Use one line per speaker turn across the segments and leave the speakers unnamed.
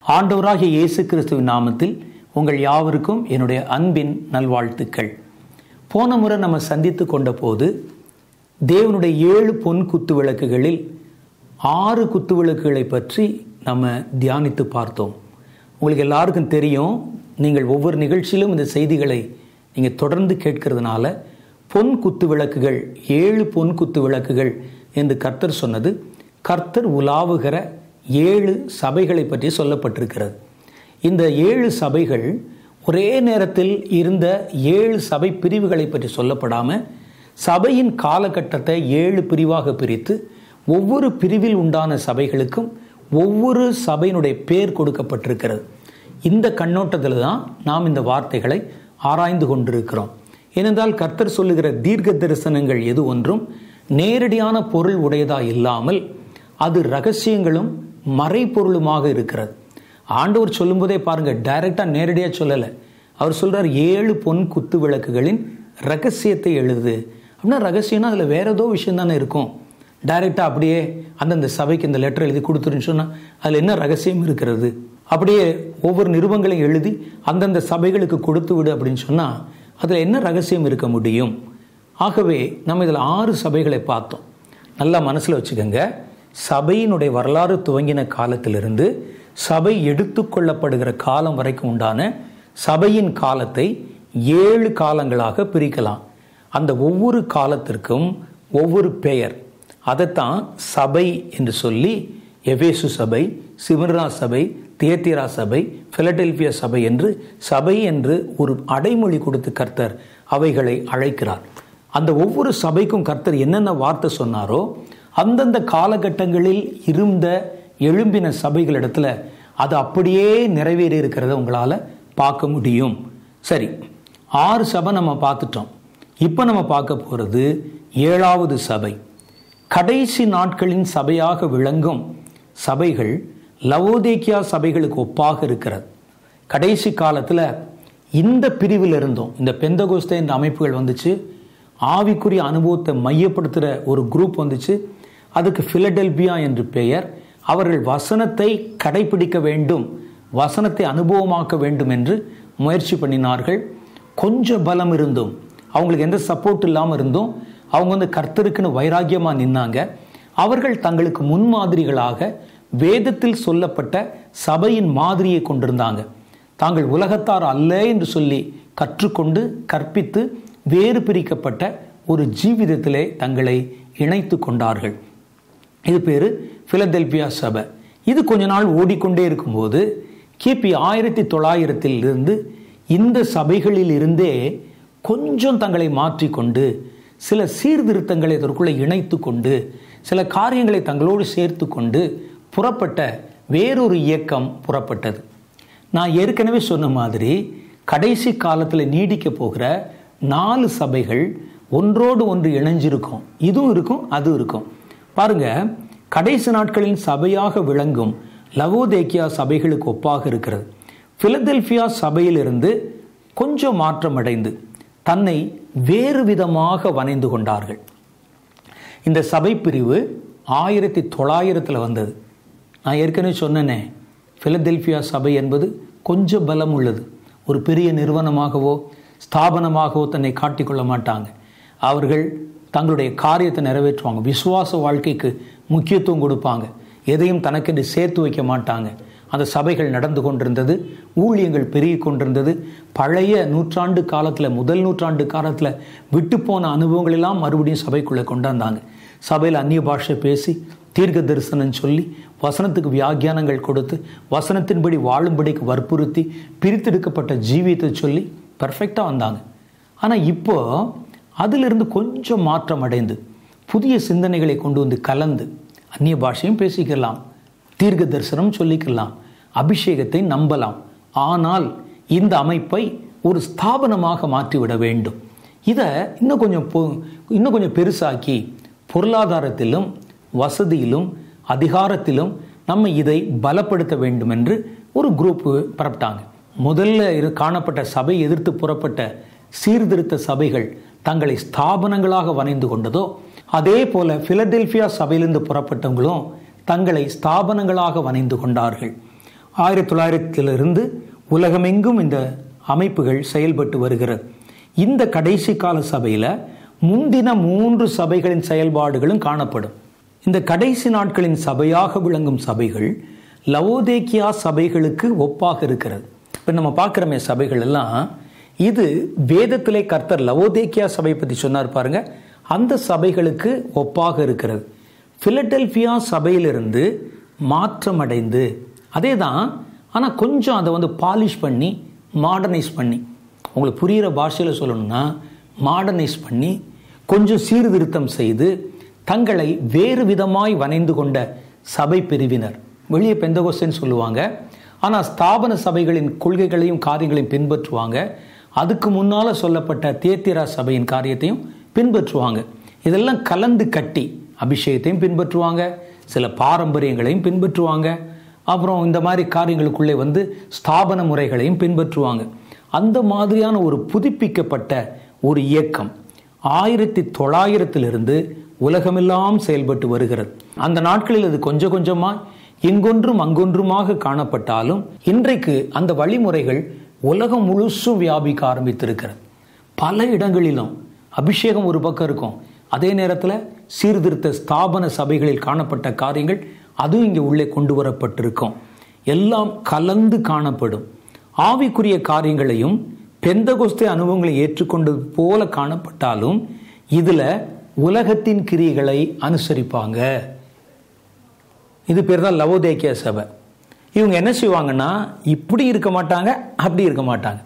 ஆண்டவராகிய இயேசு கிறிஸ்துவின் நாமத்தில் உங்கள் யாவருக்கும் என்னுடைய அன்பின் நல்வாழ்த்துக்கள் போன முறை நம்ம சந்தித்து கொண்ட போது தேவனுடைய ஏழு பொன் குத்து விளக்குகளில் ஆறு குத்து விளக்குகளை பற்றி நம்ம தியானித்து பார்த்தோம் உங்களுக்கு எல்லாருக்கும் தெரியும் நீங்கள் ஒவ்வொரு நிகழ்ச்சியிலும் இந்த செய்திகளை நீங்கள் தொடர்ந்து கேட்கறதுனால பொன் குத்து விளக்குகள் ஏழு பொன் குத்து விளக்குகள் என்று கர்த்தர் சொன்னது கர்த்தர் உலாவுகிற ஏழு சபைகளை பற்றி சொல்லப்பட்டிருக்கிறது இந்த ஏழு சபைகள் ஒரே நேரத்தில் இருந்த ஏழு சபை பிரிவுகளை பற்றி சொல்லப்படாமல் சபையின் காலகட்டத்தை ஏழு பிரிவாக பிரித்து ஒவ்வொரு பிரிவில் உண்டான சபைகளுக்கும் ஒவ்வொரு சபையினுடைய பேர் கொடுக்கப்பட்டிருக்கிறது இந்த கண்ணோட்டத்தில் தான் நாம் இந்த வார்த்தைகளை ஆராய்ந்து கொண்டிருக்கிறோம் ஏனென்றால் கர்த்தர் சொல்லுகிற தீர்க்க தரிசனங்கள் எது ஒன்றும் நேரடியான பொருள் உடையதா இல்லாமல் அது ரகசியங்களும் மறைப்பொருளுமாக இருக்கிறது ஆண்டவர் சொல்லும்போதே பாருங்க டைரக்டா நேரடியாக சொல்லலை அவர் சொல்றார் ஏழு பொன் குத்து விளக்குகளின் ரகசியத்தை எழுது அப்படின்னா ரகசியம்னா அதில் வேற ஏதோ விஷயம் தானே இருக்கும் டைரெக்டாக அப்படியே அந்தந்த சபைக்கு இந்த லெட்டர் எழுதி கொடுத்துருன்னு சொன்னால் அதில் என்ன ரகசியம் இருக்கிறது அப்படியே ஒவ்வொரு நிருபங்களையும் எழுதி அந்தந்த சபைகளுக்கு கொடுத்து விடு அப்படின்னு சொன்னால் அதில் என்ன ரகசியம் இருக்க முடியும் ஆகவே நம்ம இதில் ஆறு சபைகளை பார்த்தோம் நல்லா மனசில் வச்சுக்கோங்க சபையினுடைய வரலாறு துவங்கின காலத்திலிருந்து சபை எடுத்துக்கொள்ளப்படுகிற காலம் வரைக்கும் உண்டான சபையின் காலத்தை ஏழு காலங்களாக பிரிக்கலாம் அந்த ஒவ்வொரு காலத்திற்கும் ஒவ்வொரு பெயர் அதைத்தான் சபை என்று சொல்லி எவேசு சபை சிவர்ரா சபை தியத்திரா சபை பிலடெல்பியா சபை என்று சபை என்று ஒரு அடைமொழி கொடுத்து கர்த்தர் அவைகளை அழைக்கிறார் அந்த ஒவ்வொரு சபைக்கும் கர்த்தர் என்னென்ன வார்த்தை சொன்னாரோ அந்தந்த காலகட்டங்களில் இருந்த எழும்பின சபைகளிடத்துல அது அப்படியே நிறைவேறி இருக்கிறத உங்களால் பார்க்க முடியும் சரி ஆறு சபை நம்ம பார்த்துட்டோம் இப்போ நம்ம பார்க்க போகிறது ஏழாவது சபை கடைசி நாட்களின் சபையாக விளங்கும் சபைகள் லவோதேக்கியா சபைகளுக்கு ஒப்பாக இருக்கிறது கடைசி காலத்தில் இந்த பிரிவில் இருந்தோம் இந்த பெந்தகோஸ்தே என்ற அமைப்புகள் வந்துச்சு ஆவிக்குரிய அனுபவத்தை மையப்படுத்துகிற ஒரு குரூப் வந்துச்சு அதுக்கு பிலடெல்பியா என்று பெயர் அவர்கள் வசனத்தை கடைபிடிக்க வேண்டும் வசனத்தை அனுபவமாக்க வேண்டும் என்று முயற்சி பண்ணினார்கள் கொஞ்சம் பலம் இருந்தும் அவங்களுக்கு எந்த சப்போர்ட் இல்லாமல் இருந்தும் அவங்க வந்து கர்த்தருக்குன்னு வைராக்கியமாக நின்னாங்க அவர்கள் தங்களுக்கு முன்மாதிரிகளாக வேதத்தில் சொல்லப்பட்ட சபையின் மாதிரியை கொண்டிருந்தாங்க தாங்கள் உலகத்தார் அல்ல என்று சொல்லி கற்றுக்கொண்டு கற்பித்து வேறு பிரிக்கப்பட்ட ஒரு ஜீவிதத்திலே தங்களை இணைத்து கொண்டார்கள் இது பேர் பிலதெல்பியா சபை இது கொஞ்ச நாள் ஓடிக்கொண்டே இருக்கும்போது கிபி ஆயிரத்தி தொள்ளாயிரத்தில் இருந்து இந்த சபைகளில் இருந்தே கொஞ்சம் தங்களை மாற்றிக்கொண்டு சில சீர்திருத்தங்களை இதற்குள்ளே இணைத்து கொண்டு சில காரியங்களை தங்களோடு சேர்த்து கொண்டு புறப்பட்ட வேறொரு இயக்கம் புறப்பட்டது நான் ஏற்கனவே சொன்ன மாதிரி கடைசி காலத்தில் நீடிக்க போகிற நாலு சபைகள் ஒன்றோடு ஒன்று இணைஞ்சிருக்கும் இதுவும் இருக்கும் அதுவும் இருக்கும் பாருங்க கடைசி நாட்களின் சபையாக விளங்கும் லவோதேக்கியா சபைகளுக்கு ஒப்பாக இருக்கிறது பிலதெல்பியா சபையிலிருந்து கொஞ்சம் மாற்றம் அடைந்து தன்னை வேறு விதமாக வணைந்து கொண்டார்கள் இந்த சபை பிரிவு ஆயிரத்தி தொள்ளாயிரத்தில் வந்தது நான் ஏற்கனவே சொன்னேனே பிலதெல்பியா சபை என்பது கொஞ்சம் பலம் உள்ளது ஒரு பெரிய நிறுவனமாகவோ ஸ்தாபனமாகவோ தன்னை காட்டிக்கொள்ள மாட்டாங்க அவர்கள் தங்களுடைய காரியத்தை நிறைவேற்றுவாங்க விசுவாச வாழ்க்கைக்கு முக்கியத்துவம் கொடுப்பாங்க எதையும் தனக்கென்று சேர்த்து வைக்க மாட்டாங்க அந்த சபைகள் நடந்து கொண்டிருந்தது ஊழியங்கள் பெருகி கொண்டிருந்தது பழைய நூற்றாண்டு காலத்தில் முதல் நூற்றாண்டு காலத்தில் விட்டு போன அனுபவங்களெல்லாம் மறுபடியும் சபைக்குள்ளே கொண்டாந்தாங்க சபையில் அந்நிய பாஷை பேசி தீர்க்க தரிசனம் சொல்லி வசனத்துக்கு வியாக்கியானங்கள் கொடுத்து வசனத்தின்படி வாழும்படிக்கு வற்புறுத்தி பிரித்தெடுக்கப்பட்ட ஜீவியத்தை சொல்லி பர்ஃபெக்டாக வந்தாங்க ஆனால் இப்போ அதிலிருந்து கொஞ்சம் மாற்றம் அடைந்து புதிய சிந்தனைகளை கொண்டு வந்து கலந்து அந்நிய பாஷையும் பேசிக்கலாம் தீர்க்க தரிசனம் சொல்லிக்கலாம் அபிஷேகத்தை நம்பலாம் ஆனால் இந்த அமைப்பை ஒரு ஸ்தாபனமாக மாற்றிவிட வேண்டும் இதை இன்னும் கொஞ்சம் இன்னும் கொஞ்சம் பெருசாக்கி பொருளாதாரத்திலும் வசதியிலும் அதிகாரத்திலும் நம்ம இதை பலப்படுத்த வேண்டும் என்று ஒரு குரூப்பு பரப்பிட்டாங்க முதல்ல இரு காணப்பட்ட சபை எதிர்த்து புறப்பட்ட சீர்திருத்த சபைகள் தங்களை ஸ்தாபனங்களாக வணைந்து கொண்டதோ அதே போல பிலடெல்பியா சபையிலிருந்து புறப்பட்டவங்களும் தங்களை ஸ்தாபனங்களாக வணைந்து கொண்டார்கள் ஆயிரத்தி தொள்ளாயிரத்திலிருந்து உலகமெங்கும் இந்த அமைப்புகள் செயல்பட்டு வருகிறது இந்த கடைசி கால சபையில் முந்தின மூன்று சபைகளின் செயல்பாடுகளும் காணப்படும் இந்த கடைசி நாட்களின் சபையாக விளங்கும் சபைகள் லவோதேக்கியா சபைகளுக்கு ஒப்பாக இருக்கிறது இப்போ நம்ம பார்க்குறோமே சபைகள் எல்லாம் இது வேதத்திலே கர்த்தர் லவோதேக்கியா சபை பற்றி சொன்னார் பாருங்க அந்த சபைகளுக்கு ஒப்பாக இருக்கிறது பிலடெல்பியா சபையிலிருந்து மாற்றமடைந்து அதே தான் ஆனால் கொஞ்சம் அதை வந்து பாலிஷ் பண்ணி மாடர்னைஸ் பண்ணி உங்களுக்கு புரிகிற பாஷையில் சொல்லணும்னா மாடர்னைஸ் பண்ணி கொஞ்சம் சீர்திருத்தம் செய்து தங்களை வேறு விதமாய் வனைந்து கொண்ட சபை பிரிவினர் வெளியே பெந்தகோஸ்தன்னு சொல்லுவாங்க ஆனால் ஸ்தாபன சபைகளின் கொள்கைகளையும் காரியங்களையும் பின்பற்றுவாங்க அதுக்கு முன்னால் சொல்லப்பட்ட தேத்திரா சபையின் காரியத்தையும் பின்பற்றுவாங்க இதெல்லாம் கலந்து கட்டி அபிஷேகத்தையும் பின்பற்றுவாங்க சில பாரம்பரியங்களையும் பின்பற்றுவாங்க அப்புறம் இந்த மாதிரி காரியங்களுக்குள்ளே வந்து ஸ்தாபன முறைகளையும் பின்பற்றுவாங்க அந்த மாதிரியான ஒரு புதுப்பிக்கப்பட்ட ஒரு இயக்கம் ஆயிரத்தி தொள்ளாயிரத்திலிருந்து உலகமெல்லாம் செயல்பட்டு வருகிறது அந்த நாட்களில் அது கொஞ்சம் கொஞ்சமாக இங்கொன்றும் அங்கொன்றுமாக காணப்பட்டாலும் இன்றைக்கு அந்த வழிமுறைகள் உலகம் முழுசும் வியாபிக்க ஆரம்பித்திருக்கிறது பல இடங்களிலும் அபிஷேகம் ஒரு பக்கம் இருக்கும் அதே நேரத்தில் சீர்திருத்த ஸ்தாபன சபைகளில் காணப்பட்ட காரியங்கள் அதுவும் இங்கே உள்ளே கொண்டு வரப்பட்டிருக்கும் எல்லாம் கலந்து காணப்படும் ஆவிக்குரிய காரியங்களையும் பெந்தகோஸ்தே அனுபவங்களை ஏற்றுக்கொண்டது போல காணப்பட்டாலும் இதுல உலகத்தின் கிரியைகளை அனுசரிப்பாங்க இது பேர் தான் லவோதேக்கிய சபை இவங்க என்ன செய்வாங்கன்னா இப்படி இருக்க மாட்டாங்க அப்படி இருக்க மாட்டாங்க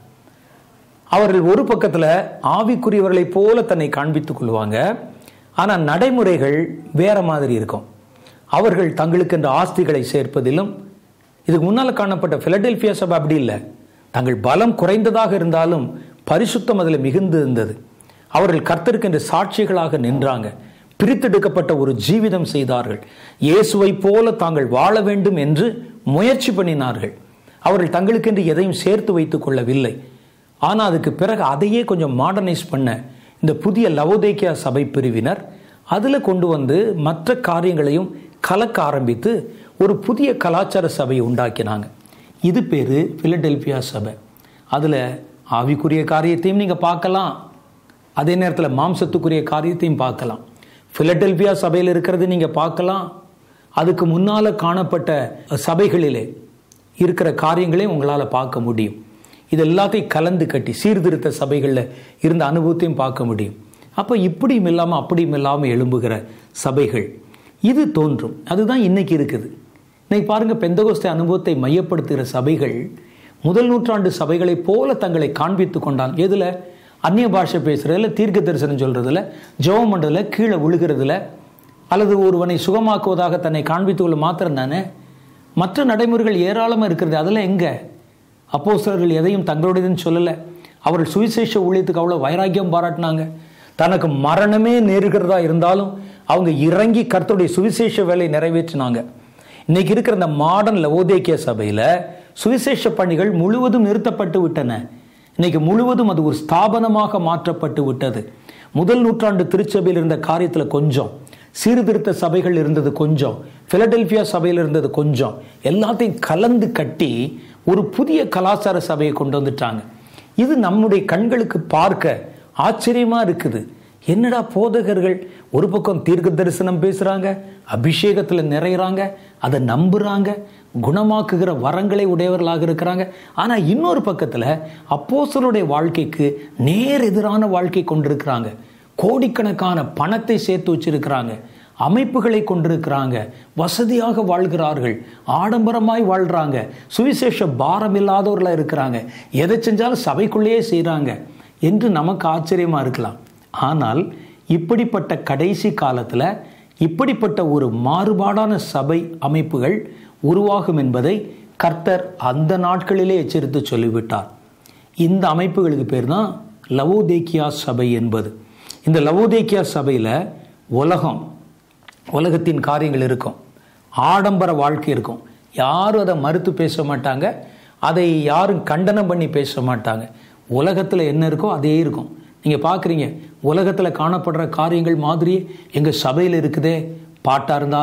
அவர்கள் ஒரு பக்கத்தில் ஆவிக்குரியவர்களை போல தன்னை காண்பித்துக் கொள்வாங்க ஆனால் நடைமுறைகள் வேற மாதிரி இருக்கும் அவர்கள் தங்களுக்கு என்ற ஆஸ்திகளை சேர்ப்பதிலும் இதுக்கு முன்னால் காணப்பட்ட பிலடெல்பியா சபை அப்படி இல்லை தங்கள் பலம் குறைந்ததாக இருந்தாலும் பரிசுத்தம் அதில் மிகுந்து இருந்தது அவர்கள் கர்த்தருக்கு என்று சாட்சிகளாக நின்றாங்க பிரித்தெடுக்கப்பட்ட ஒரு ஜீவிதம் செய்தார்கள் இயேசுவை போல தாங்கள் வாழ வேண்டும் என்று முயற்சி பண்ணினார்கள் அவர்கள் தங்களுக்கென்று எதையும் சேர்த்து வைத்துக் கொள்ளவில்லை ஆனால் அதுக்கு பிறகு அதையே கொஞ்சம் மாடர்னைஸ் பண்ண இந்த புதிய லவோதேக்கியா சபை பிரிவினர் அதில் கொண்டு வந்து மற்ற காரியங்களையும் கலக்க ஆரம்பித்து ஒரு புதிய கலாச்சார சபையை உண்டாக்கினாங்க இது பேர் பிலடெல்பியா சபை அதில் ஆவிக்குரிய காரியத்தையும் நீங்கள் பார்க்கலாம் அதே நேரத்தில் மாம்சத்துக்குரிய காரியத்தையும் பார்க்கலாம் பிலடெல்பியா சபையில் இருக்கிறது நீங்கள் பார்க்கலாம் அதுக்கு முன்னால் காணப்பட்ட சபைகளிலே இருக்கிற காரியங்களையும் உங்களால் பார்க்க முடியும் இது எல்லாத்தையும் கலந்து கட்டி சீர்திருத்த சபைகளில் இருந்த அனுபவத்தையும் பார்க்க முடியும் அப்போ இப்படியும் இல்லாமல் அப்படியும் இல்லாமல் எழும்புகிற சபைகள் இது தோன்றும் அதுதான் இன்னைக்கு இருக்குது இன்னைக்கு பாருங்க பெந்தகோஸ்தே அனுபவத்தை மையப்படுத்துகிற சபைகள் முதல் நூற்றாண்டு சபைகளைப் போல தங்களை காண்பித்து கொண்டான் எதுல அந்நிய பாஷை பேசுறதுல தீர்க்க தரிசனம் சொல்றதுல ஜெபம் பண்றதுல கீழே விழுகிறதுல அல்லது ஒருவனை சுகமாக்குவதாக தன்னை காண்பித்து கொள்ள மாத்திரம் தானே மற்ற நடைமுறைகள் ஏராளமாக இருக்கிறது அதெல்லாம் எங்க அப்போஸ்தலர்கள் எதையும் தங்களுடையதுன்னு சொல்லலை அவர்கள் சுவிசேஷ ஊழியத்துக்கு அவ்வளோ வைராக்கியம் பாராட்டினாங்க தனக்கு மரணமே நேருகிறதா இருந்தாலும் அவங்க இறங்கி கர்த்தருடைய சுவிசேஷ வேலையை நிறைவேற்றினாங்க இன்னைக்கு இருக்கிற இந்த மாடர்ன் லவோதேக்கிய சபையில் சுவிசேஷ பணிகள் முழுவதும் நிறுத்தப்பட்டு விட்டன இன்னைக்கு முழுவதும் அது ஒரு ஸ்தாபனமாக மாற்றப்பட்டு விட்டது முதல் நூற்றாண்டு திருச்சபையில் இருந்த காரியத்தில் கொஞ்சம் சீர்திருத்த சபைகள் இருந்தது கொஞ்சம் பிலடெல்பியா சபையில் இருந்தது கொஞ்சம் எல்லாத்தையும் கலந்து கட்டி ஒரு புதிய கலாச்சார சபையை கொண்டு வந்துட்டாங்க இது நம்முடைய கண்களுக்கு பார்க்க ஆச்சரியமா இருக்குது என்னடா போதகர்கள் ஒரு பக்கம் தீர்க்க தரிசனம் பேசுறாங்க அபிஷேகத்துல நிறையிறாங்க அதை நம்புறாங்க குணமாக்குகிற வரங்களை உடையவர்களாக இருக்கிறாங்க ஆனா இன்னொரு பக்கத்துல அப்போசலுடைய வாழ்க்கைக்கு நேர் எதிரான வாழ்க்கை கொண்டிருக்கிறாங்க கோடிக்கணக்கான பணத்தை சேர்த்து வச்சிருக்கிறாங்க அமைப்புகளை கொண்டிருக்கிறாங்க வசதியாக வாழ்கிறார்கள் ஆடம்பரமாய் வாழ்றாங்க சுவிசேஷ பாரம் இல்லாதவர்களாக இருக்கிறாங்க எதை செஞ்சாலும் சபைக்குள்ளேயே செய்கிறாங்க என்று நமக்கு ஆச்சரியமா இருக்கலாம் ஆனால் இப்படிப்பட்ட கடைசி காலத்தில் இப்படிப்பட்ட ஒரு மாறுபாடான சபை அமைப்புகள் உருவாகும் என்பதை கர்த்தர் அந்த நாட்களிலே எச்சரித்து சொல்லிவிட்டார் இந்த அமைப்புகளுக்கு பேர் தான் லவோதேக்கியா சபை என்பது இந்த லவோதேக்கியா சபையில் உலகம் உலகத்தின் காரியங்கள் இருக்கும் ஆடம்பர வாழ்க்கை இருக்கும் யாரும் அதை மறுத்து பேச மாட்டாங்க அதை யாரும் கண்டனம் பண்ணி பேச மாட்டாங்க உலகத்தில் என்ன இருக்கோ அதே இருக்கும் நீங்கள் பார்க்குறீங்க உலகத்தில் காணப்படுற காரியங்கள் மாதிரியே எங்கள் சபையில் இருக்குதே பாட்டாக இருந்தாலும்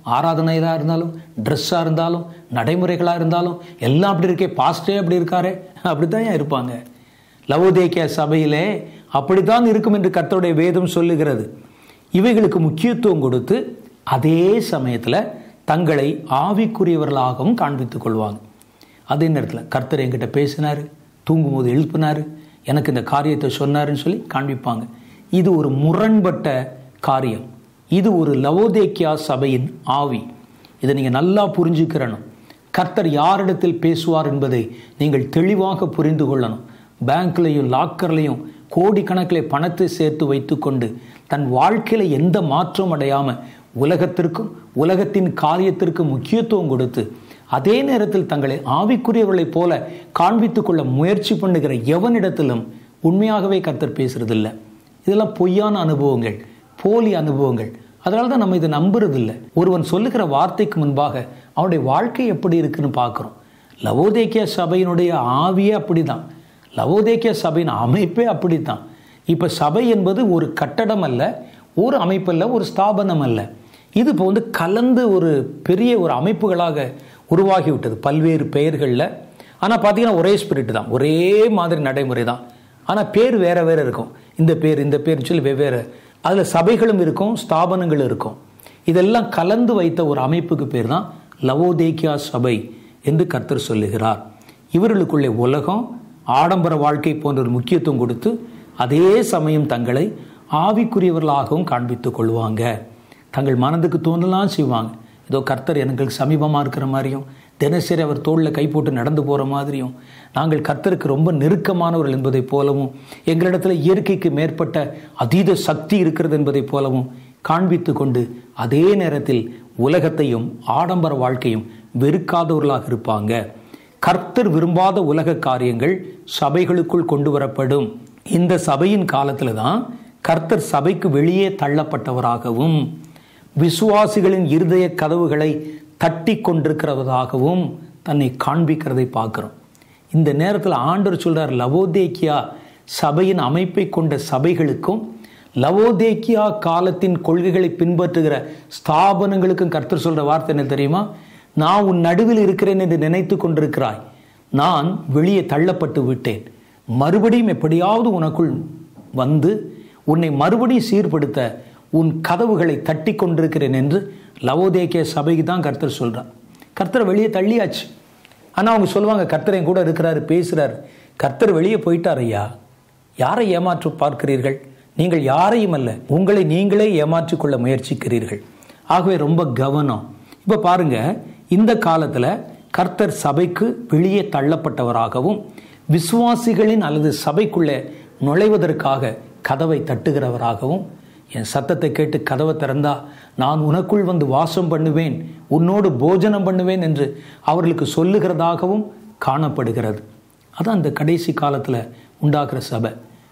ஆராதனையாக இருந்தாலும் ட்ரெஸ்ஸாக இருந்தாலும் நடைமுறைகளாக இருந்தாலும் எல்லாம் அப்படி இருக்கே பாஸ்டே அப்படி இருக்காரே அப்படி தான் இருப்பாங்க லவோதேக்கிய சபையிலே அப்படித்தான் இருக்கும் என்று கர்த்தருடைய வேதம் சொல்லுகிறது இவைகளுக்கு முக்கியத்துவம் கொடுத்து அதே சமயத்தில் தங்களை ஆவிக்குரியவர்களாகவும் காண்பித்துக் கொள்வாங்க அதே நேரத்தில் கர்த்தர் என்கிட்ட பேசினார் தூங்கும்போது எழுப்பினார் எனக்கு இந்த காரியத்தை சொன்னாருன்னு சொல்லி காண்பிப்பாங்க இது ஒரு முரண்பட்ட காரியம் இது ஒரு லவோதேக்கியா சபையின் ஆவி இதை நீங்கள் நல்லா புரிஞ்சுக்கிறணும் கர்த்தர் யாரிடத்தில் பேசுவார் என்பதை நீங்கள் தெளிவாக புரிந்து கொள்ளணும் பேங்க்லையும் லாக்கர்லையும் கோடிக்கணக்கில் பணத்தை சேர்த்து வைத்துக்கொண்டு தன் வாழ்க்கையில் எந்த மாற்றம் அடையாமல் உலகத்திற்கும் உலகத்தின் காரியத்திற்கும் முக்கியத்துவம் கொடுத்து அதே நேரத்தில் தங்களை ஆவிக்குரியவர்களைப் போல காண்பித்துக் கொள்ள முயற்சி பண்ணுகிற எவனிடத்திலும் உண்மையாகவே கர்த்தர் பேசுறதில்லை இதெல்லாம் பொய்யான அனுபவங்கள் போலி அனுபவங்கள் அதனால தான் நம்ம இதை நம்புறதில்லை ஒருவன் சொல்லுகிற வார்த்தைக்கு முன்பாக அவனுடைய வாழ்க்கை எப்படி இருக்குன்னு பார்க்குறோம் லவோதேக்கிய சபையினுடைய ஆவியே அப்படிதான் லவோதேக்கிய சபையின் அமைப்பே அப்படித்தான் இப்போ சபை என்பது ஒரு கட்டடம் அல்ல ஒரு அமைப்பல்ல ஒரு ஸ்தாபனம் அல்ல இது இப்போ வந்து கலந்து ஒரு பெரிய ஒரு அமைப்புகளாக உருவாகிவிட்டது பல்வேறு பெயர்களில் ஆனால் பார்த்தீங்கன்னா ஒரே ஸ்பிரிட் தான் ஒரே மாதிரி நடைமுறை தான் ஆனால் பேர் வேற வேற இருக்கும் இந்த பேர் இந்த பேர் சொல்லி வெவ்வேறு அதில் சபைகளும் இருக்கும் ஸ்தாபனங்களும் இருக்கும் இதெல்லாம் கலந்து வைத்த ஒரு அமைப்புக்கு பேர் தான் லவோதேக்கியா சபை என்று கர்த்தர் சொல்லுகிறார் இவர்களுக்குள்ளே உலகம் ஆடம்பர வாழ்க்கை போன்ற ஒரு முக்கியத்துவம் கொடுத்து அதே சமயம் தங்களை ஆவிக்குரியவர்களாகவும் காண்பித்துக் கொள்வாங்க தங்கள் மனதுக்கு தோணலாம் செய்வாங்க ஏதோ கர்த்தர் எங்களுக்கு சமீபமாக இருக்கிற மாதிரியும் தினசரி அவர் தோளில் கை போட்டு நடந்து போகிற மாதிரியும் நாங்கள் கர்த்தருக்கு ரொம்ப நெருக்கமானவர்கள் என்பதைப் போலவும் எங்களிடத்தில் இயற்கைக்கு மேற்பட்ட அதீத சக்தி இருக்கிறது என்பதைப் போலவும் காண்பித்து கொண்டு அதே நேரத்தில் உலகத்தையும் ஆடம்பர வாழ்க்கையும் வெறுக்காதவர்களாக இருப்பாங்க கர்த்தர் விரும்பாத உலக காரியங்கள் சபைகளுக்குள் கொண்டு வரப்படும் இந்த சபையின் காலத்தில் தான் கர்த்தர் சபைக்கு வெளியே தள்ளப்பட்டவராகவும் விசுவாசிகளின் இருதய கதவுகளை தட்டி கொண்டிருக்கிறதாகவும் தன்னை காண்பிக்கிறதை பார்க்கிறோம் இந்த நேரத்தில் ஆண்டவர் சொல்றார் லவோதேக்கியா சபையின் அமைப்பை கொண்ட சபைகளுக்கும் லவோதேக்கியா காலத்தின் கொள்கைகளை பின்பற்றுகிற ஸ்தாபனங்களுக்கும் கர்த்தர் சொல்ற வார்த்தை என்ன தெரியுமா நான் உன் நடுவில் இருக்கிறேன் என்று நினைத்து கொண்டிருக்கிறாய் நான் வெளியே தள்ளப்பட்டு விட்டேன் மறுபடியும் எப்படியாவது உனக்குள் வந்து உன்னை மறுபடியும் சீர்படுத்த உன் கதவுகளை தட்டி கொண்டிருக்கிறேன் என்று லவோதேக்கிய சபைக்கு தான் கர்த்தர் சொல்றார் கர்த்தர் வெளியே தள்ளியாச்சு ஆனால் அவங்க சொல்லுவாங்க கர்த்தர் என் கூட இருக்கிறாரு பேசுறாரு கர்த்தர் வெளியே போயிட்டார் ஐயா யாரை ஏமாற்ற பார்க்கிறீர்கள் நீங்கள் யாரையும் அல்ல உங்களை நீங்களே ஏமாற்றிக் கொள்ள முயற்சிக்கிறீர்கள் ஆகவே ரொம்ப கவனம் இப்போ பாருங்க இந்த காலத்தில் கர்த்தர் சபைக்கு வெளியே தள்ளப்பட்டவராகவும் விசுவாசிகளின் அல்லது சபைக்குள்ளே நுழைவதற்காக கதவை தட்டுகிறவராகவும் என் சத்தத்தை கேட்டு கதவை திறந்தா நான் உனக்குள் வந்து வாசம் பண்ணுவேன் உன்னோடு போஜனம் பண்ணுவேன் என்று அவர்களுக்கு சொல்லுகிறதாகவும் காணப்படுகிறது அதான் அந்த கடைசி காலத்தில் உண்டாக்குற சபை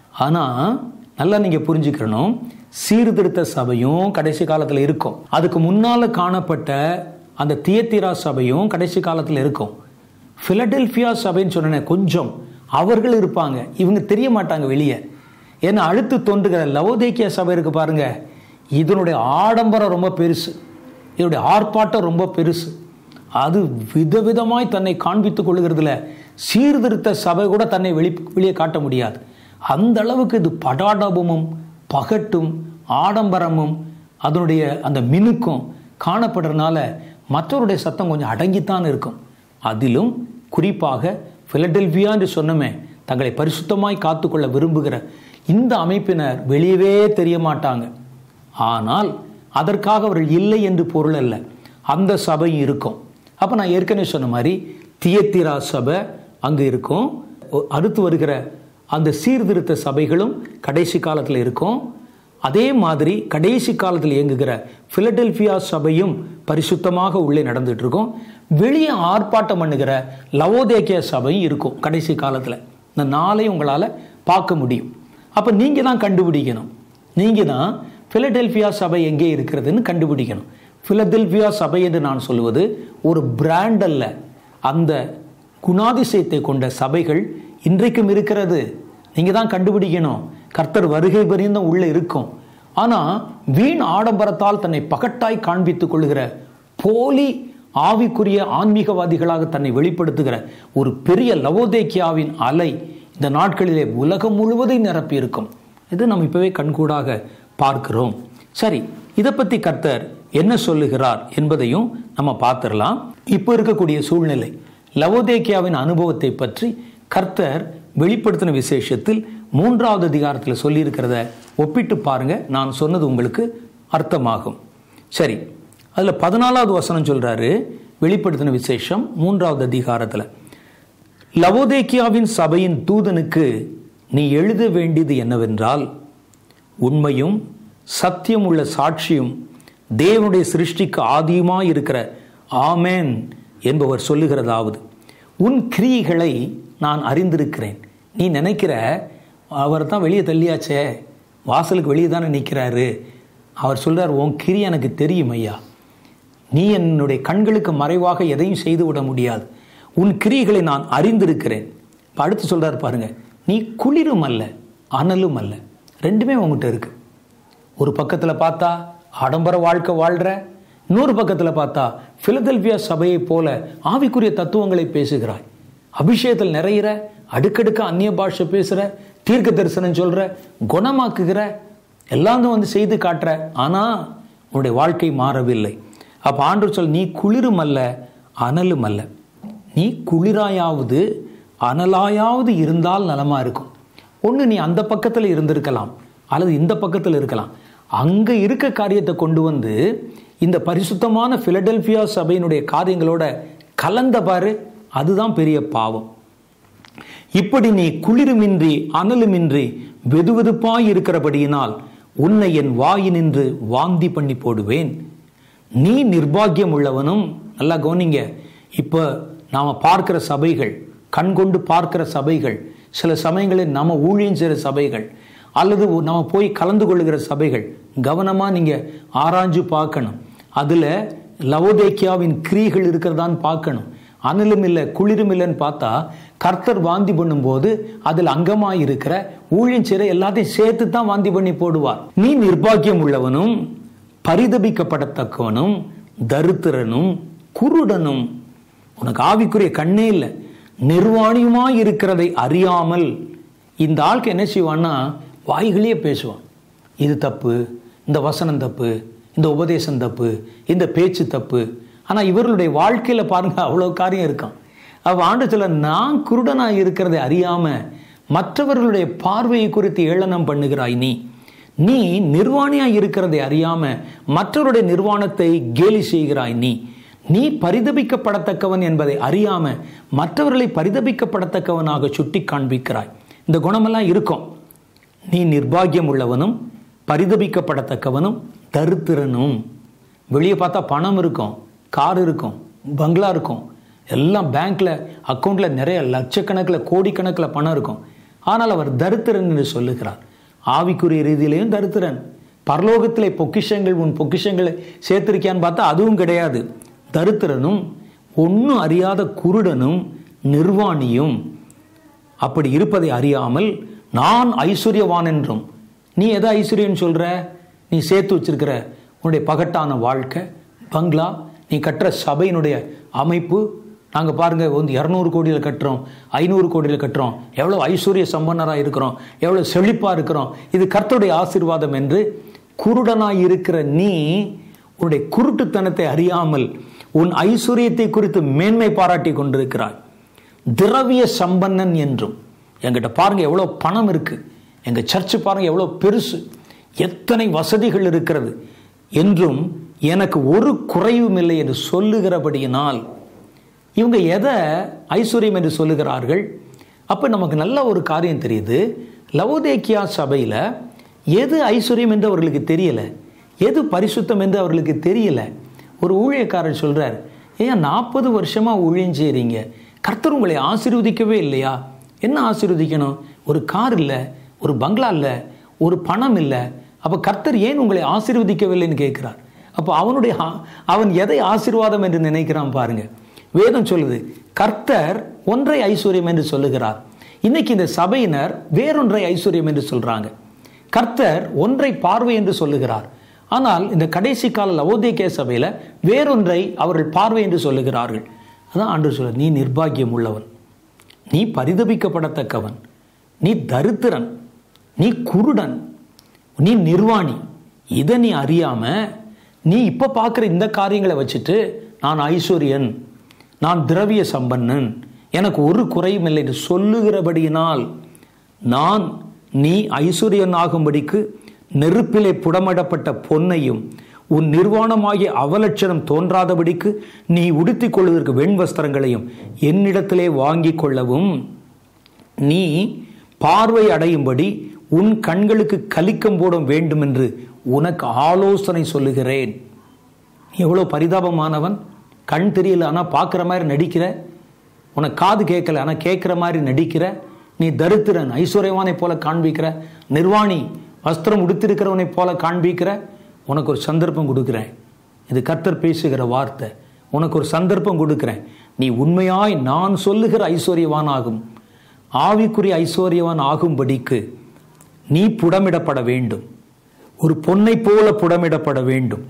ஆனால் நல்லா நீங்கள் புரிஞ்சுக்கணும் சீர்திருத்த சபையும் கடைசி காலத்தில் இருக்கும் அதுக்கு முன்னால் காணப்பட்ட அந்த தியத்திரா சபையும் கடைசி காலத்தில் இருக்கும் பிலடெல்பியா சபைன்னு சொன்னேன் கொஞ்சம் அவர்கள் இருப்பாங்க இவங்க தெரிய மாட்டாங்க வெளியே ஏன்னா அழுத்து தோன்றுகிற லவோதேக்கிய சபை இருக்கு பாருங்க இதனுடைய ஆடம்பரம் ரொம்ப பெருசு இதனுடைய ஆர்ப்பாட்டம் ரொம்ப பெருசு அது விதவிதமாய் தன்னை காண்பித்துக் கொள்கிறதுல சீர்திருத்த சபை கூட தன்னை வெளி வெளியே காட்ட முடியாது அந்த அளவுக்கு இது படாடபமும் பகட்டும் ஆடம்பரமும் அதனுடைய அந்த மினுக்கும் காணப்படுறதுனால மற்றவருடைய சத்தம் கொஞ்சம் அடங்கித்தான் இருக்கும் அதிலும் குறிப்பாக பிலடெல்பியா என்று சொன்னமே தங்களை பரிசுத்தமாய் காத்துக்கொள்ள விரும்புகிற இந்த அமைப்பினர் வெளியவே தெரிய மாட்டாங்க ஆனால் அதற்காக அவர்கள் இல்லை என்று பொருள் அல்ல அந்த சபை இருக்கும் அப்போ நான் ஏற்கனவே சொன்ன மாதிரி தியத்திரா சபை அங்கே இருக்கும் அடுத்து வருகிற அந்த சீர்திருத்த சபைகளும் கடைசி காலத்தில் இருக்கும் அதே மாதிரி கடைசி காலத்தில் இயங்குகிற பிலடெல்பியா சபையும் பரிசுத்தமாக உள்ளே நடந்துட்டு இருக்கும் வெளியே ஆர்ப்பாட்டம் பண்ணுகிற லவோதேக்கிய சபையும் இருக்கும் கடைசி காலத்தில் இந்த நாளையும் உங்களால் பார்க்க முடியும் அப்போ நீங்கள் தான் கண்டுபிடிக்கணும் நீங்கள் தான் பிலடெல்பியா சபை எங்கே இருக்கிறதுன்னு கண்டுபிடிக்கணும் பிலடெல்பியா சபை என்று நான் சொல்லுவது ஒரு பிராண்ட் அல்ல அந்த குணாதிசயத்தை கொண்ட சபைகள் இன்றைக்கும் இருக்கிறது நீங்கள் தான் கண்டுபிடிக்கணும் கர்த்தர் வருகை பரியந்தம் உள்ளே இருக்கும் ஆனால் வீண் ஆடம்பரத்தால் தன்னை பகட்டாய் காண்பித்துக் கொள்கிற போலி ஆவிக்குரிய ஆன்மீகவாதிகளாக தன்னை வெளிப்படுத்துகிற ஒரு பெரிய லவோதேக்கியாவின் அலை இந்த நாட்களிலே உலகம் முழுவதையும் நிரப்பி இருக்கும் இது நம்ம இப்பவே கண்கூடாக பார்க்கிறோம் சரி இதை பத்தி கர்த்தர் என்ன சொல்லுகிறார் என்பதையும் நம்ம பார்த்துடலாம் இப்போ இருக்கக்கூடிய சூழ்நிலை லவோதேக்கியாவின் அனுபவத்தை பற்றி கர்த்தர் வெளிப்படுத்தின விசேஷத்தில் மூன்றாவது அதிகாரத்தில் சொல்லியிருக்கிறத ஒப்பிட்டு பாருங்க நான் சொன்னது உங்களுக்கு அர்த்தமாகும் சரி அதில் பதினாலாவது வசனம் சொல்றாரு வெளிப்படுத்தின விசேஷம் மூன்றாவது அதிகாரத்தில் லவோதேக்கியாவின் சபையின் தூதனுக்கு நீ எழுத வேண்டியது என்னவென்றால் உண்மையும் சத்தியம் உள்ள சாட்சியும் தேவனுடைய சிருஷ்டிக்கு ஆதியுமாய் இருக்கிற ஆமேன் என்பவர் சொல்லுகிறதாவது உன் கிரியைகளை நான் அறிந்திருக்கிறேன் நீ நினைக்கிற அவர் தான் வெளியே தள்ளியாச்சே வாசலுக்கு வெளியே தானே நிற்கிறாரு அவர் சொல்றார் உன் கிரி எனக்கு தெரியும் ஐயா நீ என்னுடைய கண்களுக்கு மறைவாக எதையும் செய்து விட முடியாது உன் கிரியைகளை நான் அறிந்திருக்கிறேன் இப்ப அடுத்து சொல்றாரு பாருங்க நீ குளிரும் அல்ல அனலும் அல்ல ரெண்டுமே உங்ககிட்ட இருக்கு ஒரு பக்கத்தில் பார்த்தா ஆடம்பர வாழ்க்கை வாழ்ற இன்னொரு பக்கத்தில் பார்த்தா பிலதெல்பியா சபையை போல ஆவிக்குரிய தத்துவங்களை பேசுகிறாய் அபிஷேகத்தில் நிறையிற அடுக்கடுக்க அந்நிய பாஷை பேசுற தீர்க்க தரிசனம் சொல்ற குணமாக்குகிற எல்லாம் வந்து செய்து காட்டுற ஆனா உன்னுடைய வாழ்க்கை மாறவில்லை அப்ப ஆண்டு சொல் நீ குளிரும் அல்ல அனலும் அல்ல நீ குளிராயாவது அனலாயாவது இருந்தால் நலமா இருக்கும் ஒன்று நீ அந்த பக்கத்தில் இருந்திருக்கலாம் அல்லது இந்த பக்கத்தில் இருக்கலாம் அங்கே இருக்க காரியத்தை கொண்டு வந்து இந்த பரிசுத்தமான பிலடெல்பியா சபையினுடைய காரியங்களோட கலந்த பாரு அதுதான் பெரிய பாவம் இப்படி நீ குளிருமின்றி அனலுமின்றி வெதுவெதுப்பாய் இருக்கிறபடியினால் உன்னை என் வாயினின்று வாந்தி பண்ணி போடுவேன் நீ நிர்பாகியம் உள்ளவனும் நல்லா கவனிங்க இப்போ நாம பார்க்கிற சபைகள் கண் கொண்டு பார்க்கிற சபைகள் சில சமயங்களில் நம்ம ஊழியம் செய்கிற சபைகள் அல்லது நம்ம போய் கலந்து கொள்ளுகிற சபைகள் கவனமா நீங்க ஆராய்ஞ்சு பார்க்கணும் அதுல லவோதேக்கியாவின் கிரிகள் இருக்கிறதான்னு பார்க்கணும் அனலும் இல்லை குளிரும் இல்லைன்னு பார்த்தா கர்த்தர் வாந்தி பண்ணும்போது அதில் அங்கமாய் இருக்கிற ஊழியம் செய்கிற எல்லாத்தையும் சேர்த்து தான் வாந்தி பண்ணி போடுவார் நீ நிர்பாகியம் உள்ளவனும் பரிதபிக்கப்படத்தக்கவனும் தரித்திரனும் குருடனும் உனக்கு ஆவிக்குரிய கண்ணே இல்லை நிர்வாணியுமாய் இருக்கிறதை அறியாமல் இந்த ஆளுக்கு என்ன செய்வான்னா வாய்களே பேசுவான் இது தப்பு இந்த வசனம் தப்பு இந்த உபதேசம் தப்பு இந்த பேச்சு தப்பு ஆனால் இவர்களுடைய வாழ்க்கையில் பாருங்க அவ்வளோ காரியம் இருக்கான் அவ ஆண்டு சொல்ல நான் குருடனாக இருக்கிறதை அறியாம மற்றவர்களுடைய பார்வையை குறித்து ஏளனம் பண்ணுகிறாய் நீ நீ நிர்வாணியா இருக்கிறதை அறியாம மற்றவருடைய நிர்வாணத்தை கேலி செய்கிறாய் நீ நீ பரிதபிக்கப்படத்தக்கவன் என்பதை அறியாம மற்றவர்களை பரிதபிக்கப்படத்தக்கவனாக சுட்டி காண்பிக்கிறாய் இந்த குணமெல்லாம் இருக்கும் நீ நிர்பாகியம் உள்ளவனும் பரிதபிக்கப்படத்தக்கவனும் தருத்திரனும் வெளியே பார்த்தா பணம் இருக்கும் கார் இருக்கும் பங்களா இருக்கும் எல்லாம் பேங்க்ல அக்கௌண்ட்ல நிறைய லட்சக்கணக்கில் கோடிக்கணக்கில் பணம் இருக்கும் ஆனால் அவர் தரித்திரன் என்று சொல்லுகிறார் ஆவிக்குரிய ரீதியிலையும் தரித்திரன் பரலோகத்திலே பொக்கிஷங்கள் உன் பொக்கிஷங்களை சேர்த்திருக்கியான்னு பார்த்தா அதுவும் கிடையாது தரித்திரனும் ஒன்றும் அறியாத குருடனும் நிர்வாணியும் அப்படி இருப்பதை அறியாமல் நான் ஐஸ்வர்யவான் என்றும் நீ எதை ஐஸ்வர்யன்னு சொல்ற நீ சேர்த்து வச்சிருக்கிற உன்னுடைய பகட்டான வாழ்க்கை பங்களா நீ கட்டுற சபையினுடைய அமைப்பு நாங்கள் பாருங்க வந்து இரநூறு கோடியில் கட்டுறோம் ஐநூறு கோடியில் கட்டுறோம் எவ்வளோ ஐஸ்வர்ய சம்பன்னராக இருக்கிறோம் எவ்வளோ செழிப்பாக இருக்கிறோம் இது கர்த்தருடைய ஆசீர்வாதம் என்று குருடனாய் இருக்கிற நீ உன்னுடைய குருட்டுத்தனத்தை அறியாமல் உன் ஐஸ்வர்யத்தை குறித்து மேன்மை பாராட்டி கொண்டிருக்கிறாய் திரவிய சம்பன்னன் என்றும் எங்கிட்ட பாருங்க எவ்வளோ பணம் இருக்கு எங்க சர்ச்சு பாருங்க எவ்வளோ பெருசு எத்தனை வசதிகள் இருக்கிறது என்றும் எனக்கு ஒரு குறைவும் இல்லை என்று சொல்லுகிறபடியினால் இவங்க எதை ஐஸ்வர்யம் என்று சொல்லுகிறார்கள் அப்போ நமக்கு நல்ல ஒரு காரியம் தெரியுது லவோதேக்கியா சபையில் எது ஐஸ்வர்யம் என்று அவர்களுக்கு தெரியல எது பரிசுத்தம் என்று அவர்களுக்கு தெரியல ஒரு ஊழியக்காரர் சொல்றார் ஏன் நாற்பது வருஷமா ஊழியம் செய்கிறீங்க கர்த்தர் உங்களை ஆசீர்வதிக்கவே இல்லையா என்ன ஆசீர்வதிக்கணும் ஒரு கார் இல்லை ஒரு பங்களா இல்லை ஒரு பணம் இல்லை அப்போ கர்த்தர் ஏன் உங்களை ஆசீர்வதிக்கவில்லைன்னு கேட்கிறார் அப்போ அவனுடைய அவன் எதை ஆசீர்வாதம் என்று நினைக்கிறான் பாருங்க வேதம் சொல்லுது கர்த்தர் ஒன்றை ஐஸ்வர்யம் என்று சொல்லுகிறார் இன்னைக்கு இந்த சபையினர் வேறொன்றை ஐஸ்வர்யம் என்று சொல்றாங்க கர்த்தர் ஒன்றை பார்வை என்று சொல்லுகிறார் ஆனால் இந்த கடைசி கால லவோதேக்கே சபையில் வேறொன்றை அவர்கள் பார்வை என்று சொல்லுகிறார்கள் அதான் ஆண்டு சொல்ல நீ நிர்பாகியம் உள்ளவன் நீ பரிதபிக்கப்படத்தக்கவன் நீ தரித்திரன் நீ குருடன் நீ நிர்வாணி இதை நீ அறியாம நீ இப்ப பார்க்குற இந்த காரியங்களை வச்சுட்டு நான் ஐஸ்வர்யன் நான் திரவிய சம்பன்னன் எனக்கு ஒரு குறையும் இல்லை என்று சொல்லுகிறபடியினால் நான் நீ ஐஸ்வர்யன் ஆகும்படிக்கு நெருப்பிலே புடமிடப்பட்ட பொன்னையும் உன் நிர்வாணமாகிய அவலட்சணம் தோன்றாதபடிக்கு நீ உடுத்திக் கொள்வதற்கு வெண் வஸ்திரங்களையும் என்னிடத்திலே வாங்கிக் கொள்ளவும் நீ பார்வை அடையும்படி உன் கண்களுக்கு கலிக்கம் போடும் வேண்டும் என்று உனக்கு ஆலோசனை சொல்லுகிறேன் எவ்வளோ பரிதாபமானவன் கண் தெரியல ஆனால் பார்க்குற மாதிரி நடிக்கிற உனக்கு காது கேட்கல ஆனால் கேட்குற மாதிரி நடிக்கிற நீ தரித்திரன் ஐஸ்வர்யவானை போல காண்பிக்கிற நிர்வாணி வஸ்திரம் உடுத்திருக்கிறவனை போல காண்பிக்கிற உனக்கு ஒரு சந்தர்ப்பம் கொடுக்குறேன் இது கர்த்தர் பேசுகிற வார்த்தை உனக்கு ஒரு சந்தர்ப்பம் கொடுக்குறேன் நீ உண்மையாய் நான் சொல்லுகிற ஐஸ்வர்யவான் ஆகும் ஆவிக்குரிய ஐஸ்வர்யவான் ஆகும்படிக்கு நீ புடமிடப்பட வேண்டும் ஒரு பொன்னை போல புடமிடப்பட வேண்டும்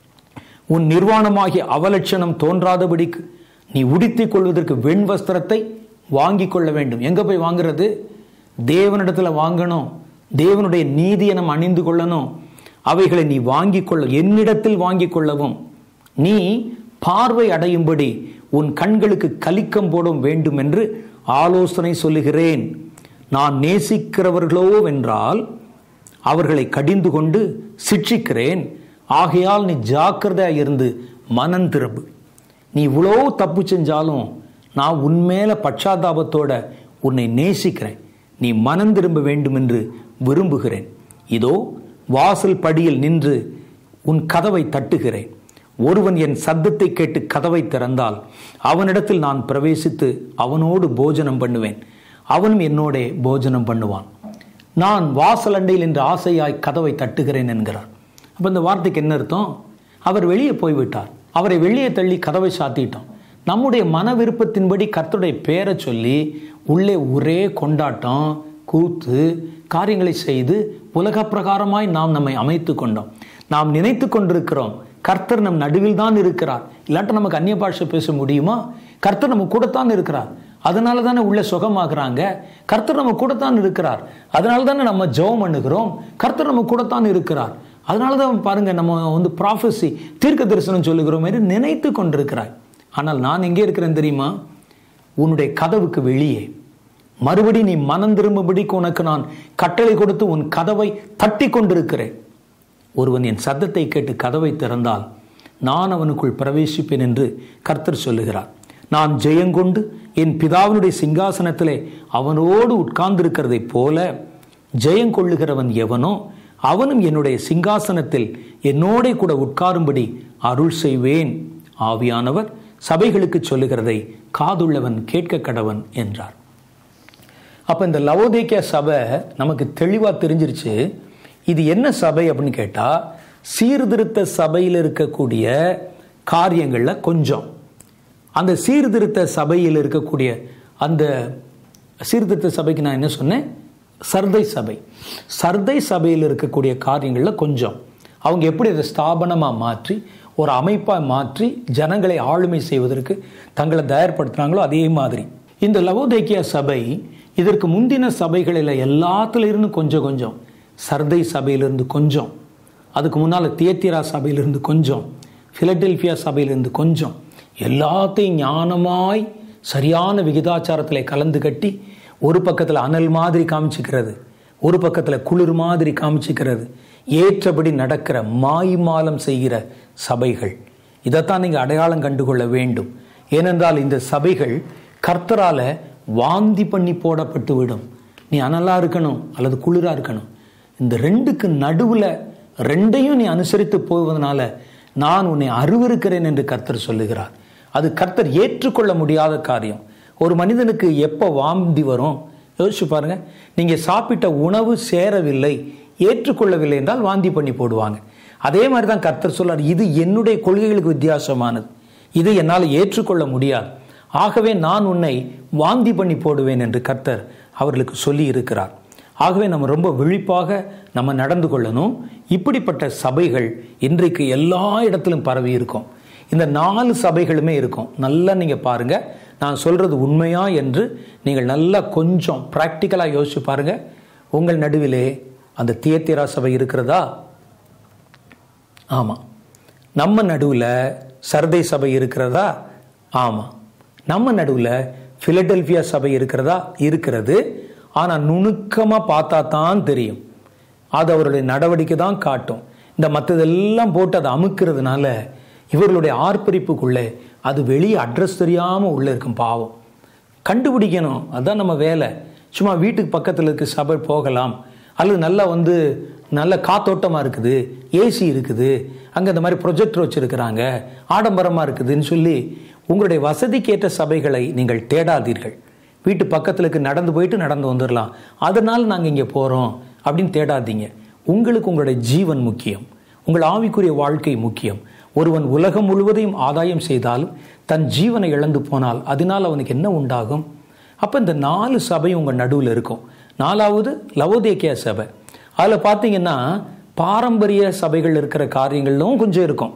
உன் நிர்வாணமாகிய அவலட்சணம் தோன்றாதபடிக்கு நீ உடுத்திக் கொள்வதற்கு வெண் வஸ்திரத்தை வாங்கிக் கொள்ள வேண்டும் எங்க போய் வாங்குறது தேவனிடத்துல வாங்கணும் தேவனுடைய நீதியை நம்ம அணிந்து கொள்ளணும் அவைகளை நீ வாங்கிக் கொள்ள என்னிடத்தில் வாங்கிக் கொள்ளவும் நீ பார்வை அடையும்படி உன் கண்களுக்கு கலிக்கம் போடும் வேண்டும் என்று ஆலோசனை சொல்லுகிறேன் நான் நேசிக்கிறவர்களோ வென்றால் அவர்களை கடிந்து கொண்டு சிட்சிக்கிறேன் ஆகையால் நீ ஜாக்கிரதையா இருந்து மனம் திரும்பு நீ இவ்வளோ தப்பு செஞ்சாலும் நான் உன்மேல பச்சாதாபத்தோட உன்னை நேசிக்கிறேன் நீ மனம் திரும்ப வேண்டும் என்று விரும்புகிறேன் இதோ வாசல் படியில் நின்று உன் கதவை தட்டுகிறேன் ஒருவன் என் சத்தத்தை கேட்டு கதவை திறந்தால் அவனிடத்தில் நான் பிரவேசித்து அவனோடு போஜனம் பண்ணுவேன் அவனும் என்னோட போஜனம் பண்ணுவான் நான் வாசல் அண்டையில் என்று ஆசையாய் கதவை தட்டுகிறேன் என்கிறார் அப்போ இந்த வார்த்தைக்கு என்ன அர்த்தம் அவர் வெளியே போய்விட்டார் அவரை வெளியே தள்ளி கதவை சாத்திட்டோம் நம்முடைய மன விருப்பத்தின்படி கர்த்தருடைய பேரை சொல்லி உள்ளே ஒரே கொண்டாட்டம் கூத்து காரியங்களை செய்து உலக பிரகாரமாய் நாம் நம்மை அமைத்து கொண்டோம் நாம் நினைத்து கொண்டிருக்கிறோம் கர்த்தர் நம் நடுவில் தான் இருக்கிறார் இல்லாட்ட நமக்கு அந்நிய பாஷை பேச முடியுமா கர்த்தர் நம்ம கூடத்தான் இருக்கிறார் அதனால தானே உள்ள சுகமாக்குறாங்க கர்த்தர் நம்ம கூடத்தான் இருக்கிறார் அதனால தானே நம்ம ஜெபம் பண்ணுகிறோம் கர்த்தர் நம்ம கூடத்தான் இருக்கிறார் அதனால தான் பாருங்க நம்ம வந்து ப்ராஃபஸி தீர்க்க தரிசனம் சொல்லுகிற மாதிரி நினைத்து கொண்டிருக்கிறாய் ஆனால் நான் எங்கே இருக்கிறேன் தெரியுமா உன்னுடைய கதவுக்கு வெளியே மறுபடி நீ மனம் திரும்பும்படிக்கு உனக்கு நான் கட்டளை கொடுத்து உன் கதவை தட்டி கொண்டிருக்கிறேன் ஒருவன் என் சத்தத்தை கேட்டு கதவை திறந்தால் நான் அவனுக்குள் பிரவேசிப்பேன் என்று கர்த்தர் சொல்லுகிறார் நான் ஜெயங்கொண்டு என் பிதாவினுடைய சிங்காசனத்திலே அவனோடு உட்கார்ந்திருக்கிறதைப் போல ஜெயங்கொள்ளுகிறவன் எவனோ அவனும் என்னுடைய சிங்காசனத்தில் என்னோட கூட உட்காரும்படி அருள் செய்வேன் ஆவியானவர் சபைகளுக்கு சொல்லுகிறதை காதுள்ளவன் கேட்க கடவன் என்றார் அப்ப இந்த லவோதேக்கிய சபை நமக்கு தெளிவா தெரிஞ்சிருச்சு இது என்ன சபை அப்படின்னு கேட்டா சீர்திருத்த சபையில் இருக்கக்கூடிய காரியங்கள்ல கொஞ்சம் அந்த சீர்திருத்த சபையில் இருக்கக்கூடிய அந்த சீர்திருத்த சபைக்கு நான் என்ன சொன்னேன் சர்தை சபை சர்தை சபையில் இருக்கக்கூடிய காரியங்களில் கொஞ்சம் அவங்க எப்படி அதை ஸ்தாபனமாக மாற்றி ஒரு அமைப்பாக மாற்றி ஜனங்களை ஆளுமை செய்வதற்கு தங்களை தயார்படுத்துனாங்களோ அதே மாதிரி இந்த லவோதேக்கியா சபை இதற்கு முந்தின சபைகளில் எல்லாத்துல இருந்து கொஞ்சம் கொஞ்சம் சர்தை சபையிலிருந்து கொஞ்சம் அதுக்கு முன்னால் தியத்திரா சபையிலிருந்து கொஞ்சம் பிலடெல்பியா சபையிலிருந்து கொஞ்சம் எல்லாத்தையும் ஞானமாய் சரியான விகிதாச்சாரத்தில் கலந்து கட்டி ஒரு பக்கத்தில் அனல் மாதிரி காமிச்சிக்கிறது ஒரு பக்கத்தில் குளிர் மாதிரி காமிச்சிக்கிறது ஏற்றபடி நடக்கிற மாய்மாலம் செய்கிற சபைகள் இதைத்தான் நீங்கள் அடையாளம் கண்டுகொள்ள வேண்டும் ஏனென்றால் இந்த சபைகள் கர்த்தரால வாந்தி பண்ணி போடப்பட்டு விடும் நீ அனலா இருக்கணும் அல்லது குளிரா இருக்கணும் இந்த ரெண்டுக்கு நடுவில் ரெண்டையும் நீ அனுசரித்து போவதனால நான் உன்னை அருவருக்கிறேன் என்று கர்த்தர் சொல்லுகிறார் அது கர்த்தர் ஏற்றுக்கொள்ள முடியாத காரியம் ஒரு மனிதனுக்கு எப்போ வாந்தி வரும் யோசிச்சு பாருங்க நீங்க சாப்பிட்ட உணவு சேரவில்லை ஏற்றுக்கொள்ளவில்லை என்றால் வாந்தி பண்ணி போடுவாங்க அதே மாதிரி தான் கர்த்தர் சொல்லார் இது என்னுடைய கொள்கைகளுக்கு வித்தியாசமானது இது என்னால் ஏற்றுக்கொள்ள முடியாது ஆகவே நான் உன்னை வாந்தி பண்ணி போடுவேன் என்று கர்த்தர் அவர்களுக்கு சொல்லி இருக்கிறார் ஆகவே நம்ம ரொம்ப விழிப்பாக நம்ம நடந்து கொள்ளணும் இப்படிப்பட்ட சபைகள் இன்றைக்கு எல்லா இடத்திலும் பரவி இருக்கும் இந்த நாலு சபைகளுமே இருக்கும் நல்லா நீங்கள் பாருங்க நான் சொல்றது உண்மையா என்று நீங்கள் நல்லா கொஞ்சம் ப்ராக்டிக்கலாக யோசிச்சு பாருங்க உங்கள் நடுவிலே அந்த தியத்திரா சபை இருக்கிறதா ஆமாம் நம்ம நடுவில் சர்தை சபை இருக்கிறதா ஆமாம் நம்ம நடுவில் பிலடெல்பியா சபை இருக்கிறதா இருக்கிறது ஆனால் நுணுக்கமாக பார்த்தா தான் தெரியும் அது அவருடைய நடவடிக்கை தான் காட்டும் இந்த மற்றதெல்லாம் போட்டு அதை அமுக்கிறதுனால இவர்களுடைய ஆர்ப்பரிப்புக்குள்ளே அது வெளியே அட்ரஸ் தெரியாமல் உள்ளே இருக்கும் பாவம் கண்டுபிடிக்கணும் அதுதான் நம்ம வேலை சும்மா வீட்டுக்கு பக்கத்தில் இருக்க சபை போகலாம் அல்லது நல்லா வந்து நல்ல காத்தோட்டமாக இருக்குது ஏசி இருக்குது அங்கே இந்த மாதிரி ப்ரொஜெக்டர் வச்சுருக்கிறாங்க ஆடம்பரமாக இருக்குதுன்னு சொல்லி உங்களுடைய வசதிக்கேற்ற சபைகளை நீங்கள் தேடாதீர்கள் வீட்டு பக்கத்துலக்கு நடந்து போயிட்டு நடந்து வந்துடலாம் அதனால் நாங்கள் இங்கே போகிறோம் அப்படின்னு தேடாதீங்க உங்களுக்கு உங்களுடைய ஜீவன் முக்கியம் உங்கள் ஆவிக்குரிய வாழ்க்கை முக்கியம் ஒருவன் உலகம் முழுவதையும் ஆதாயம் செய்தாலும் தன் ஜீவனை இழந்து போனால் அதனால் அவனுக்கு என்ன உண்டாகும் அப்போ இந்த நாலு சபை உங்கள் நடுவில் இருக்கும் நாலாவது லவோதேக்கிய சபை அதில் பார்த்தீங்கன்னா பாரம்பரிய சபைகள் இருக்கிற காரியங்களும் கொஞ்சம் இருக்கும்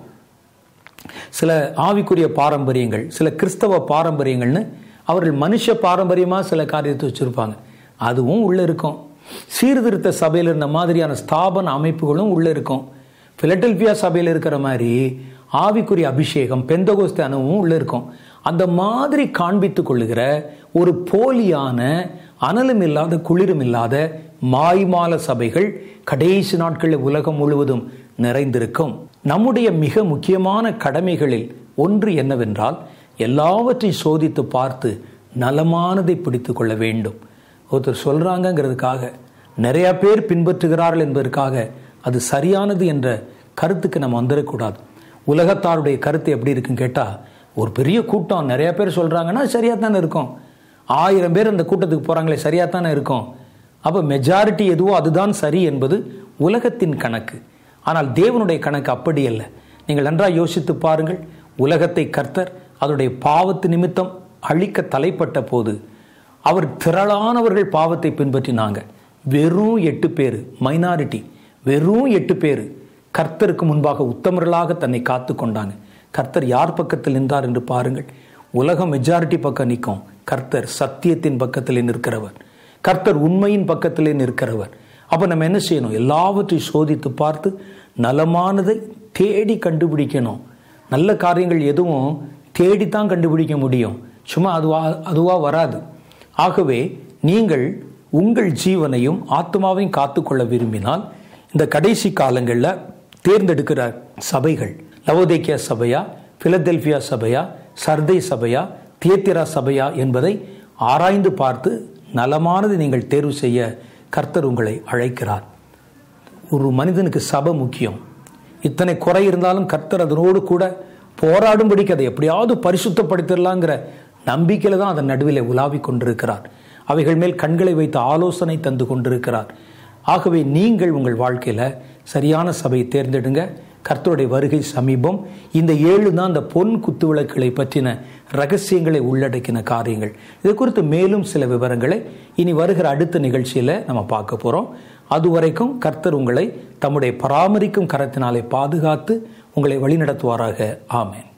சில ஆவிக்குரிய பாரம்பரியங்கள் சில கிறிஸ்தவ பாரம்பரியங்கள்னு அவர்கள் மனுஷ பாரம்பரியமாக சில காரியத்தை வச்சுருப்பாங்க அதுவும் உள்ளே இருக்கும் சீர்திருத்த சபையில் இருந்த மாதிரியான ஸ்தாபன அமைப்புகளும் உள்ளே இருக்கும் பிலடெல்பியா சபையில் இருக்கிற மாதிரி ஆவிக்குரிய அபிஷேகம் பெந்தகோஸ்த அனுபவம் உள்ளே இருக்கும் அந்த மாதிரி காண்பித்து கொள்ளுகிற ஒரு போலியான அனலும் இல்லாத குளிரும் இல்லாத மாய்மால சபைகள் கடைசி நாட்களில் உலகம் முழுவதும் நிறைந்திருக்கும் நம்முடைய மிக முக்கியமான கடமைகளில் ஒன்று என்னவென்றால் எல்லாவற்றையும் சோதித்து பார்த்து நலமானதை பிடித்து கொள்ள வேண்டும் ஒருத்தர் சொல்றாங்கங்கிறதுக்காக நிறைய பேர் பின்பற்றுகிறார்கள் என்பதற்காக அது சரியானது என்ற கருத்துக்கு நம்ம வந்துடக்கூடாது உலகத்தாருடைய கருத்து எப்படி இருக்குன்னு கேட்டால் ஒரு பெரிய கூட்டம் நிறைய பேர் சொல்கிறாங்கன்னா சரியாக தானே இருக்கும் ஆயிரம் பேர் அந்த கூட்டத்துக்கு போகிறாங்களே சரியாக தானே இருக்கும் அப்போ மெஜாரிட்டி எதுவோ அதுதான் சரி என்பது உலகத்தின் கணக்கு ஆனால் தேவனுடைய கணக்கு அப்படி அல்ல நீங்கள் நன்றாக யோசித்து பாருங்கள் உலகத்தை கர்த்தர் அதனுடைய பாவத்து நிமித்தம் அழிக்க தலைப்பட்ட போது அவர் திரளானவர்கள் பாவத்தை பின்பற்றினாங்க வெறும் எட்டு பேர் மைனாரிட்டி வெறும் எட்டு பேர் கர்த்தருக்கு முன்பாக உத்தமர்களாக தன்னை காத்து கொண்டாங்க கர்த்தர் யார் பக்கத்தில் நின்றார் என்று பாருங்கள் உலகம் மெஜாரிட்டி பக்கம் நிற்கும் கர்த்தர் சத்தியத்தின் பக்கத்தில் நிற்கிறவர் கர்த்தர் உண்மையின் பக்கத்திலே நிற்கிறவர் அப்போ நம்ம என்ன செய்யணும் எல்லாவற்றையும் சோதித்து பார்த்து நலமானதை தேடி கண்டுபிடிக்கணும் நல்ல காரியங்கள் எதுவும் தேடித்தான் கண்டுபிடிக்க முடியும் சும்மா அதுவா அதுவா வராது ஆகவே நீங்கள் உங்கள் ஜீவனையும் ஆத்மாவையும் காத்துக்கொள்ள விரும்பினால் இந்த கடைசி காலங்களில் தேர்ந்தெடுக்கிற சபைகள் லவோதேக்கியா சபையா பிலதெல்பியா சபையா சர்தை சபையா தியத்திரா சபையா என்பதை ஆராய்ந்து பார்த்து நலமானது நீங்கள் தேர்வு செய்ய கர்த்தர் உங்களை அழைக்கிறார் ஒரு மனிதனுக்கு சபை முக்கியம் இத்தனை குறை இருந்தாலும் கர்த்தர் அதனோடு கூட போராடும்படிக்கு அதை எப்படியாவது பரிசுத்தப்படுத்திடலாங்கிற நம்பிக்கையில் தான் அதன் நடுவில் உலாவிக் கொண்டிருக்கிறார் அவைகள் மேல் கண்களை வைத்து ஆலோசனை தந்து கொண்டிருக்கிறார் ஆகவே நீங்கள் உங்கள் வாழ்க்கையில் சரியான சபையை தேர்ந்தெடுங்க கர்த்தருடைய வருகை சமீபம் இந்த ஏழு தான் அந்த பொன் குத்துவிளக்குகளை பற்றின ரகசியங்களை உள்ளடக்கின காரியங்கள் இது குறித்து மேலும் சில விவரங்களை இனி வருகிற அடுத்த நிகழ்ச்சியில் நம்ம பார்க்க போகிறோம் அதுவரைக்கும் கர்த்தர் உங்களை தம்முடைய பராமரிக்கும் கரத்தினாலே பாதுகாத்து உங்களை வழிநடத்துவாராக ஆமேன்